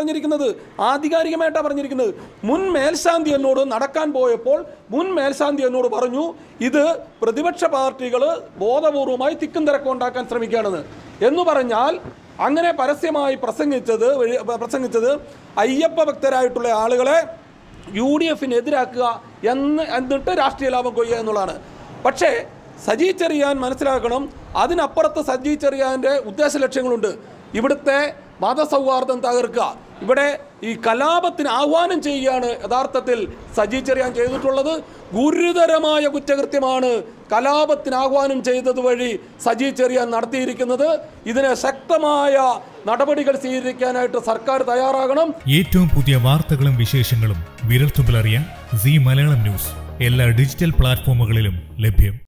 പറഞ്ഞിരിക്കുന്നത് ആധികാരികമായിട്ടാണ് പറഞ്ഞിരിക്കുന്നത് മുൻ മേൽശാന്തി എന്നോട് നടക്കാൻ പോയപ്പോൾ മുൻ മേൽശാന്തി എന്നോട് പറഞ്ഞു ഇത് പ്രതിപക്ഷ പാർട്ടികൾ ബോധപൂർവമായി തിക്കും തിരക്കും ഉണ്ടാക്കാൻ ശ്രമിക്കുകയാണെന്ന് എന്ന് പറഞ്ഞാൽ അങ്ങനെ പരസ്യമായി പ്രസംഗിച്ചത് വഴി- പ്രസംഗിച്ചത് അയ്യപ്പ ഭക്തരായിട്ടുള്ള ആളുകളെ യു ഡി എഫിന് എതിരാക്കുക എന്ന് എന്നിട്ട് രാഷ്ട്രീയ ലാഭം കൊയ്യുക എന്നുള്ളതാണ് പക്ഷേ സജി ചെറിയാൻ മനസ്സിലാക്കണം അതിനപ്പുറത്ത് സജി ചെറിയാൻ്റെ ഉദ്ദേശ ലക്ഷ്യങ്ങളുണ്ട് ഇവിടുത്തെ മതസൗഹാർദ്ദം തകർക്കുക ഇവിടെ ഈ കലാപത്തിന് ആഹ്വാനം ചെയ്യുകയാണ് യഥാർത്ഥത്തിൽ സജി ചെറിയാൻ ചെയ്തിട്ടുള്ളത് ഗുരുതരമായ കുറ്റകൃത്യമാണ് കലാപത്തിന് ആഹ്വാനം ചെയ്തത് വഴി സജി ചെറിയാൻ നടത്തിയിരിക്കുന്നത് ഇതിന് ശക്തമായ നടപടികൾ സ്വീകരിക്കാനായിട്ട് സർക്കാർ തയ്യാറാകണം ഏറ്റവും പുതിയ വാർത്തകളും വിശേഷങ്ങളും വിരൽത്തുമ്പിലറിയാൻ സി മലയാളം ന്യൂസ് എല്ലാ ഡിജിറ്റൽ പ്ലാറ്റ്ഫോമുകളിലും ലഭ്യം